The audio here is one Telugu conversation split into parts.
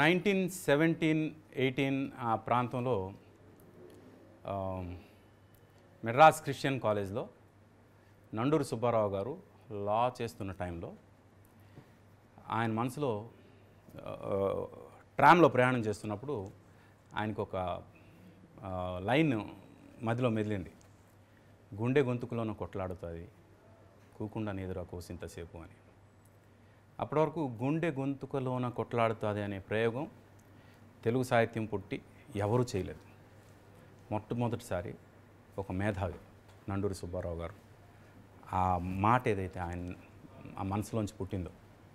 నైన్టీన్ సెవెంటీన్ ఎయిటీన్ ఆ ప్రాంతంలో ఆ, మెడ్రాస్ క్రిస్టియన్ కాలేజ్లో నండూరు సుబ్బారావు గారు లా చేస్తున్న టైంలో ఆయన మనసులో ఆ, ట్రామ్లో ప్రయాణం చేస్తున్నప్పుడు ఆయనకు ఒక ఆ, లైన్ మధ్యలో మెదిలింది గుండె గొంతుకులోనూ కొట్లాడుతుంది కూకుండా ఎదురా కోసింతసేపు అని అప్పటి వరకు గుండె గొంతుకలోన కొట్లాడుతుంది అనే ప్రయోగం తెలుగు సాహిత్యం పుట్టి ఎవరూ చేయలేదు మొట్టమొదటిసారి ఒక మేధావి నండూరి సుబ్బారావు గారు ఆ మాట ఏదైతే ఆయన ఆ మనసులోంచి పుట్టిందో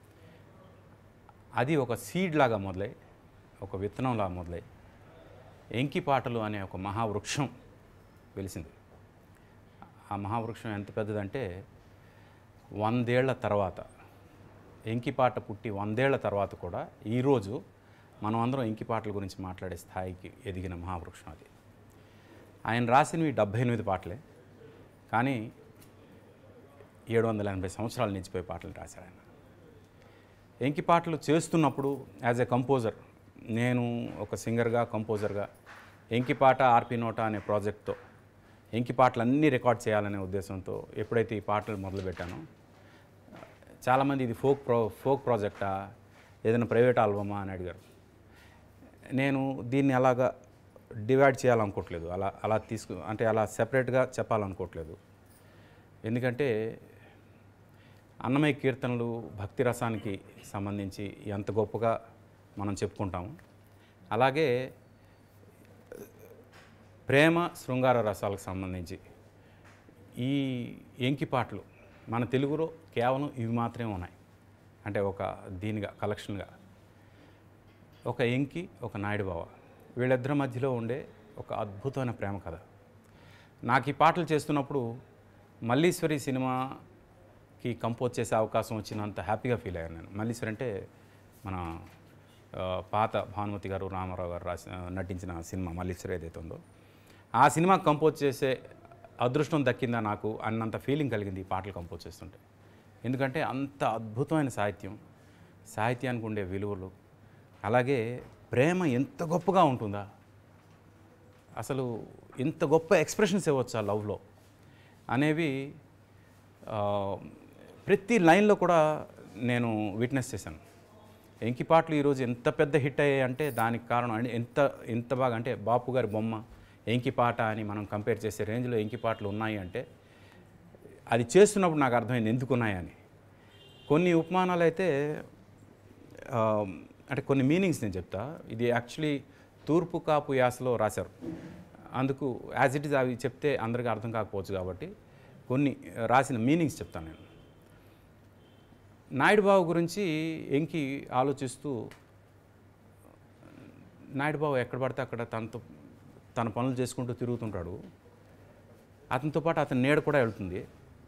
అది ఒక సీడ్ లాగా మొదలై ఒక విత్తనంలా మొదలై ఎంకి పాటలు అనే ఒక మహావృక్షం వెలిసింది ఆ మహావృక్షం ఎంత పెద్దదంటే వందేళ్ల తర్వాత ఎంకిపాట పుట్టి వందేళ్ల తర్వాత కూడా ఈరోజు మనం అందరం ఎంకిపాటల గురించి మాట్లాడే స్థాయికి ఎదిగిన మహావృక్షం అది ఆయన రాసినవి డెబ్భై ఎనిమిది పాటలే కానీ ఏడు వందల ఎనభై సంవత్సరాలు నిలిచిపోయే పాటలు రాశాడు ఆయన ఎంకి పాటలు చేస్తున్నప్పుడు యాజ్ ఎ కంపోజర్ నేను ఒక సింగర్గా కంపోజర్గా ఎంకి పాట ఆర్పి నోట అనే ప్రాజెక్ట్తో ఎంకి పాటలు అన్నీ రికార్డ్ చేయాలనే ఉద్దేశంతో ఎప్పుడైతే ఈ పాటలు మొదలుపెట్టానో చాలామంది ఇది ఫోక్ ప్రో ఫోక్ ప్రాజెక్టా ఏదైనా ప్రైవేట్ ఆల్బమా అని అడిగారు నేను దీన్ని అలాగా డివైడ్ చేయాలనుకోవట్లేదు అలా అలా తీసుకు అంటే అలా సెపరేట్గా చెప్పాలనుకోవట్లేదు ఎందుకంటే అన్నమయ్య కీర్తనలు భక్తి రసానికి సంబంధించి ఎంత గొప్పగా మనం చెప్పుకుంటాము అలాగే ప్రేమ శృంగార రసాలకు సంబంధించి ఈ ఎంకి పాటలు మన తెలుగులో కేవలం ఇవి మాత్రమే ఉన్నాయి అంటే ఒక దీనిగా కలెక్షన్గా ఒక ఎంకి ఒక నాయుడు బావ వీళ్ళిద్దరి మధ్యలో ఉండే ఒక అద్భుతమైన ప్రేమ కథ నాకు ఈ పాటలు చేస్తున్నప్పుడు మల్లీశ్వరి సినిమాకి కంపోజ్ చేసే అవకాశం వచ్చినంత హ్యాపీగా ఫీల్ అయ్యాను నేను మల్లీశ్వరి అంటే మన ఆ, పాత భానుమతి గారు రామారావు గారు రాసి నటించిన సినిమా మల్లీశ్వరి ఏదైతే ఉందో ఆ సినిమా కంపోజ్ చేసే అదృష్టం దక్కిందా నాకు అన్నంత ఫీలింగ్ కలిగింది ఈ పాటలు కంపోజ్ చేస్తుంటే ఎందుకంటే అంత అద్భుతమైన సాహిత్యం సాహిత్యానికి ఉండే విలువలు అలాగే ప్రేమ ఎంత గొప్పగా ఉంటుందా అసలు ఇంత గొప్ప ఎక్స్ప్రెషన్స్ ఇవ్వచ్చు ఆ లవ్లో అనేవి ఆ, ప్రతి లైన్లో కూడా నేను విట్నెస్ చేశాను ఎంకి పాటలు ఈరోజు ఎంత పెద్ద హిట్ అయ్యాయి అంటే దానికి కారణం అంటే ఎంత ఎంత బాగా అంటే బాపు గారి బొమ్మ ఎంకి పాట అని మనం కంపేర్ చేసే రేంజ్లో ఎంకి పాటలు ఉన్నాయి అంటే అది చేస్తున్నప్పుడు నాకు అర్థమైంది ఎందుకు ఉన్నాయని కొన్ని ఉపమానాలు అయితే ఆ, అంటే కొన్ని మీనింగ్స్ నేను చెప్తా ఇది యాక్చువల్లీ తూర్పు కాపు యాసలో రాశారు అందుకు యాజ్ ఇట్ ఇస్ అవి చెప్తే అందరికీ అర్థం కాకపోవచ్చు కాబట్టి కొన్ని రాసిన మీనింగ్స్ చెప్తాను నేను నాయుడు బాబు గురించి ఎంకి ఆలోచిస్తూ నాయుడు బాబు ఎక్కడ పడితే అక్కడ తనతో తన పనులు చేసుకుంటూ తిరుగుతుంటాడు అతనితో పాటు అతని నీడ కూడా వెళ్తుంది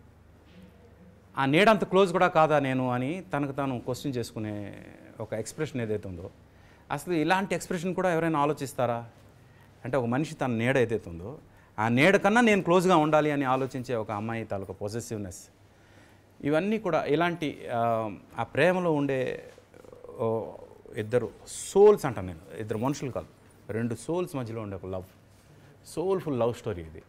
ఆ నీడ అంత క్లోజ్ కూడా కాదా నేను అని తనకు తాను క్వశ్చన్ చేసుకునే ఒక ఎక్స్ప్రెషన్ ఏదైతే ఉందో అసలు ఇలాంటి ఎక్స్ప్రెషన్ కూడా ఎవరైనా ఆలోచిస్తారా అంటే ఒక మనిషి తన నీడ ఏదైతే ఉందో ఆ నీడ కన్నా నేను క్లోజ్గా ఉండాలి అని ఆలోచించే ఒక అమ్మాయి తాలూకా పొజెసివ్నెస్ ఇవన్నీ కూడా ఇలాంటి ఆ, ఆ ప్రేమలో ఉండే ఓ, ఇద్దరు సోల్స్ అంటాను నేను ఇద్దరు మనుషులు కాదు రెండు సోల్స్ మధ్యలో ఉండే ఒక లవ్ సోల్ఫుల్ లవ్ స్టోరీ ఇది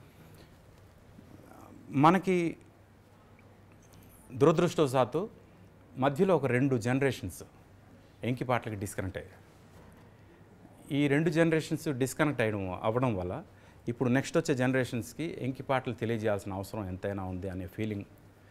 మనకి దురదృష్టవశాత్తు మధ్యలో ఒక రెండు జనరేషన్స్ ఎంకి పాటలకి డిస్కనెక్ట్ అయ్యాయి ఈ రెండు జనరేషన్స్ డిస్కనెక్ట్ అయ్యడం అవ్వడం వల్ల ఇప్పుడు నెక్స్ట్ వచ్చే జనరేషన్స్కి ఎంకి పాటలు తెలియజేయాల్సిన అవసరం ఎంతైనా ఉంది అనే ఫీలింగ్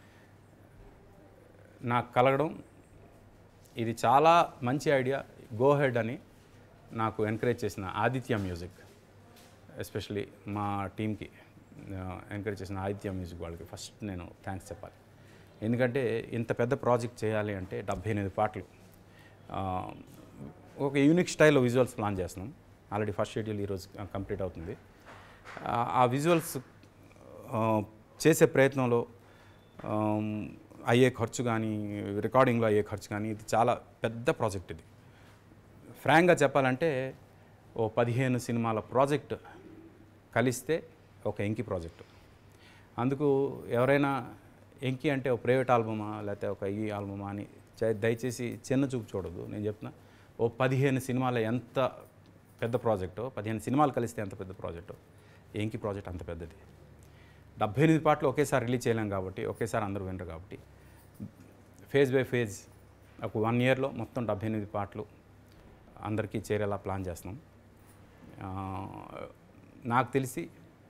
నాకు కలగడం ఇది చాలా మంచి ఐడియా గో హెడ్ అని నాకు ఎంకరేజ్ చేసిన ఆదిత్య మ్యూజిక్ ఎస్పెషలీ మా టీంకి ఎంకరేజ్ చేసిన ఆదిత్య మ్యూజిక్ వాళ్ళకి ఫస్ట్ నేను థ్యాంక్స్ చెప్పాలి ఎందుకంటే ఇంత పెద్ద ప్రాజెక్ట్ చేయాలి అంటే డెబ్బై ఎనిమిది పాటలు ఆ, ఒక యూనిక్ స్టైల్లో విజువల్స్ ప్లాన్ చేస్తున్నాం ఆల్రెడీ ఫస్ట్ షెడ్యూల్ ఈరోజు కంప్లీట్ అవుతుంది ఆ- ఆ విజువల్స్ చేసే ప్రయత్నంలో ఆమ్, అయ్యే ఖర్చు కానీ రికార్డింగ్లో అయ్యే ఖర్చు కానీ ఇది చాలా పెద్ద ప్రాజెక్ట్ ఇది ఫ్రాంక్గా చెప్పాలంటే ఓ పదిహేను సినిమాల ప్రాజెక్ట్ కలిస్తే ఒక ఎంకి ప్రాజెక్టు అందుకు ఎవరైనా ఎంకి అంటే ఒక ప్రైవేట్ ఆల్బమా లేకపోతే ఒక ఈ ఆల్బమా అని చే- దయచేసి చిన్న చూపు చూడదు నేను చెప్తున్నా ఓ పదిహేను సినిమాలు ఎంత పెద్ద ప్రాజెక్టో పదిహేను సినిమాలు కలిస్తే ఎంత పెద్ద ప్రాజెక్టో ఏంకి ప్రాజెక్ట్ అంత పెద్దది డెబ్బై ఎనిమిది పాటలు ఒకేసారి రిలీజ్ చేయలేం కాబట్టి ఒకేసారి అందరూ వినరు కాబట్టి ఫేజ్ బై ఫేజ్ ఒక వన్ ఇయర్లో మొత్తం డెబ్బై ఎనిమిది పాటలు అందరికీ చేరేలా ప్లాన్ చేస్తున్నాం ఆ, నాకు తెలిసి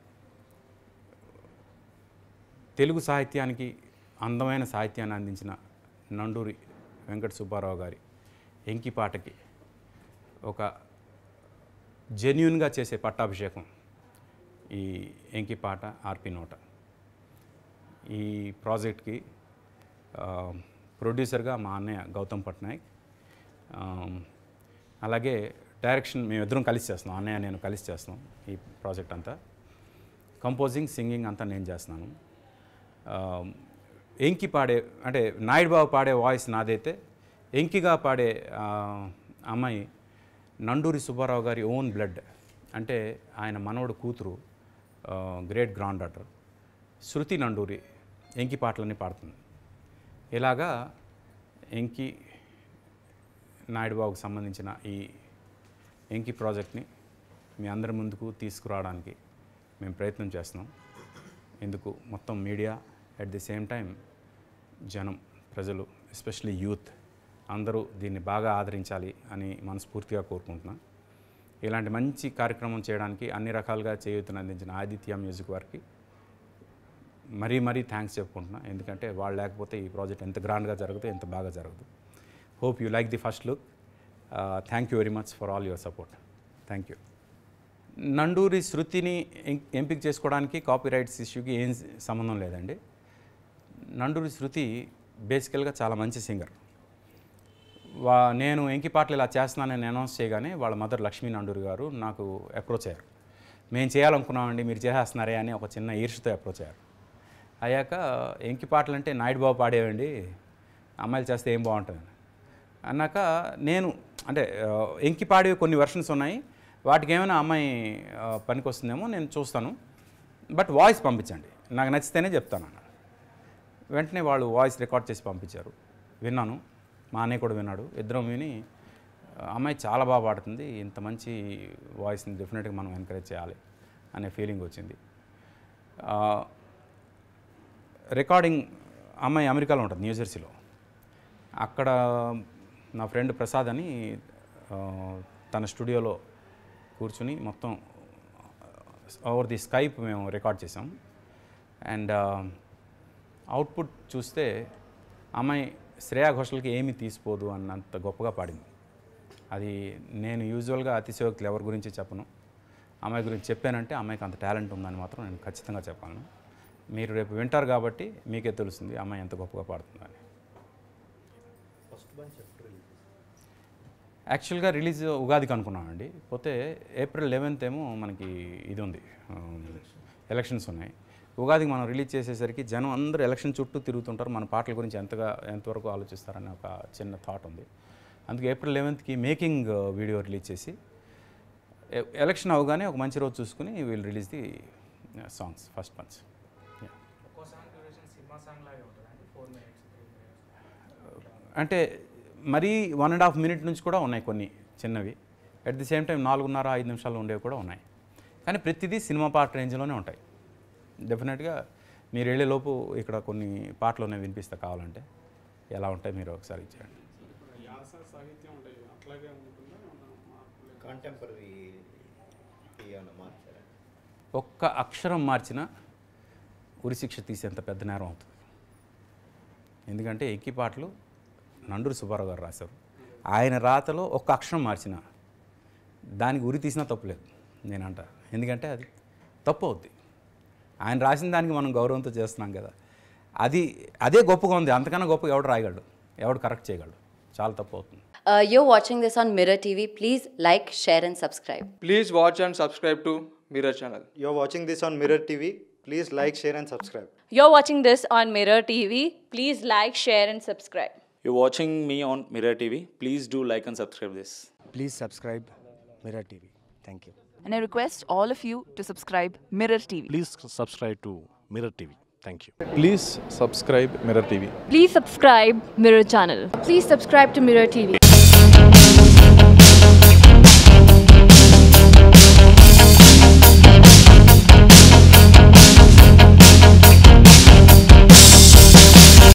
తెలుగు సాహిత్యానికి అందమైన సాహిత్యాన్ని అందించిన నండూరి వెంకట సుబ్బారావు గారి ఎంకి పాటకి ఒక జెన్యున్గా చేసే పట్టాభిషేకం ఈ ఎంకి పాట ఆర్పి నోట ఈ ప్రాజెక్ట్కి ఆ, ప్రొడ్యూసర్గా మా అన్నయ్య గౌతమ్ పట్నాయక్ ఆ, అలాగే డైరెక్షన్ మేము ఇద్దరం కలిసి చేస్తున్నాం అన్నయ్య నేను కలిసి చేస్తున్నాం ఈ ప్రాజెక్ట్ అంతా కంపోజింగ్ సింగింగ్ అంతా నేను చేస్తున్నాను ఆ, ఎంకి పాడే అంటే నాయుడు బాబు పాడే వాయిస్ నాదైతే ఎంకిగా పాడే ఆ, అమ్మాయి నండూరి సుబ్బారావు గారి ఓన్ బ్లడ్ అంటే ఆయన మనవడు కూతురు great grand daughter Shruti Nanduri Enki పాటలన్నీ పాడుతుంది ఇలాగా ఎంకి నాయుడుబాబుకు సంబంధించిన ఈ ఎంకి ప్రాజెక్ట్ని మీ అందరి ముందుకు తీసుకురావడానికి మేము ప్రయత్నం చేస్తున్నాం ఇందుకు మొత్తం media at the same time జనం ప్రజలు ఎస్పెషలీ యూత్ అందరూ దీన్ని బాగా ఆదరించాలి అని మనస్ఫూర్తిగా కోరుకుంటున్నాను ఇలాంటి మంచి కార్యక్రమం చేయడానికి అన్ని రకాలుగా చేయూతను అందించిన ఆదిత్య మ్యూజిక్ వారికి మరీ మరీ థ్యాంక్స్ చెప్పుకుంటున్నా ఎందుకంటే వాళ్ళు లేకపోతే ఈ ప్రాజెక్ట్ ఎంత గ్రాండ్గా జరగదు ఎంత బాగా జరగదు hope you like the first look thank you very much for all your support thank you Nanduri శృతిని ఎం- ఎంపిక చేసుకోవడానికి కాపీ రైట్స్ ఇష్యూకి ఏం సంబంధం లేదండి నండూరి శృతి బేసికల్గా చాలా మంచి సింగర్ వా నేను ఎంకి పాటలు ఇలా చేస్తున్నానని అనౌన్స్ చేయగానే వాళ్ళ మదర్ లక్ష్మీ నండూరి గారు నాకు అప్రోచ్ అయ్యారు మేము చేయాలనుకున్నామండి మీరు చేసేస్తున్నారే అని ఒక చిన్న ఈర్ష్యతో అప్రోచ్ అయ్యారు అయ్యాక ఎంకి పాటలు అంటే నాయుడు బాబు పాడేవండి అమ్మాయిలు చేస్తే ఏం బాగుంటుంది అన్నాక నేను అంటే ఆ, ఎంకి పాడేవి కొన్ని వెర్షన్స్ ఉన్నాయి వాటికి ఏమైనా అమ్మాయి ఆ, పనికొస్తుందేమో నేను చూస్తాను బట్ వాయిస్ పంపించండి నాకు నచ్చితేనే చెప్తాను అన్నాడు వెంటనే వాళ్ళు వాయిస్ రికార్డ్ చేసి పంపించారు విన్నాను మా అన్నయ్య కూడా విన్నాడు ఇద్దరం విని ఆ, అమ్మాయి చాలా బాగా పాడుతుంది ఇంత మంచి వాయిస్ని డెఫినెట్గా మనం ఎంకరేజ్ చేయాలి అనే ఫీలింగ్ వచ్చింది ఆ, రికార్డింగ్ అమ్మాయి అమెరికాలో ఉంటుంది న్యూజెర్సీలో అక్కడ నా ఫ్రెండ్ ప్రసాద్ అని ఆ, తన స్టూడియోలో కూర్చుని మొత్తం ఓవర్ ది స్కైప్ మేము రికార్డ్ చేసాం అండ్ అవుట్పుట్ చూస్తే అమ్మాయి శ్రేయా ఘోషల్కి ఏమీ తీసిపోదు అన్నంత గొప్పగా పాడింది అది నేను యూజువల్గా అతిశయోక్తులు ఎవరి గురించి చెప్పను అమ్మాయి గురించి చెప్పానంటే అమ్మాయికి అంత టాలెంట్ ఉందని మాత్రం నేను ఖచ్చితంగా చెప్పాను మీరు రేపు వింటారు కాబట్టి మీకే తెలుస్తుంది అమ్మాయి ఎంత గొప్పగా పాడుతుందని యాక్చువల్గా రిలీజ్ ఉగాదికి అనుకున్నామండి పోతే ఏప్రిల్ లెవెన్త్ ఏమో మనకి ఇది ఉంది ఎలక్షన్స్ ఉన్నాయి ఉగాదికి మనం రిలీజ్ చేసేసరికి జనం అందరూ ఎలక్షన్ చుట్టూ తిరుగుతుంటారు మన పాటల గురించి ఎంతగా ఎంతవరకు ఆలోచిస్తారనే ఒక చిన్న థాట్ ఉంది అందుకే ఏప్రిల్ లెవెన్త్కి మేకింగ్ వీడియో రిలీజ్ చేసి ఎ- ఎలక్షన్ అవగానే ఒక మంచి రోజు చూసుకుని we'll release the songs first punch ఒక్కో సాంగ్ డ్యూరేషన్ సినిమా సాంగ్ లాగే ఉంటుందండి ఫోర్ మినిట్స్ త్రీ మినిట్స్ అంటే మరీ వన్ అండ్ హాఫ్ మినిట్ నుంచి కూడా ఉన్నాయి కొన్ని చిన్నవి అట్ ది సేమ్ టైం నాలుగున్నర ఐదు నిమిషాలు ఉండేవి కూడా ఉన్నాయి కానీ ప్రతిదీ సినిమా పాట రేంజ్లోనే ఉంటాయి డెఫినెట్గా మీరు వెళ్ళేలోపు ఇక్కడ కొన్ని పాటలు ఉన్నాయి వినిపిస్తా కావాలంటే ఎలా ఉంటాయి మీరు ఒకసారి ఇచ్చేయండి యాస సాహిత్యం ఉంటాయి అట్లాగే ఉంటుందా ఏమన్నా మార్పులు కాంటెంపరీ ఏమైనా మార్చారా ఒక్క అక్షరం మార్చిన ఉరిశిక్ష తీసేంత పెద్ద నేరం అవుతుంది ఎందుకంటే ఎక్కి పాటలు నండూరి సుబ్బారావు గారు రాశారు ఆయన రాతలో ఒక్క అక్షరం మార్చిన దానికి ఉరి తీసినా తప్పులేదు నేనంట ఎందుకంటే అది తప్పు అవుద్ది ఆయన రాసిన దానికి మనం గౌరవంతో చేస్తున్నాం కదా అది అదే గొప్పగా ఉంది అంతకన్నా గొప్పగా ఎవడు రాయగలడు ఎవడు కరెక్ట్ చేయగలడు చాలా తప్పు అవుతుంది Uh, you're watching this on Mirror TV. Please like, share, and subscribe. Please watch and subscribe to Mirror channel. You're watching this on Mirror TV. Please like, share, and subscribe. You're watching this on Mirror TV. Please like, share, and subscribe. You're watching me on Mirror TV. Please do like and subscribe this. please subscribe Mirror TV. Thank you. And I request all of you to subscribe Mirror TV. Please subscribe to Mirror TV. Thank you. Please subscribe Mirror TV Please subscribe Mirror channel. Please subscribe to Mirror TV.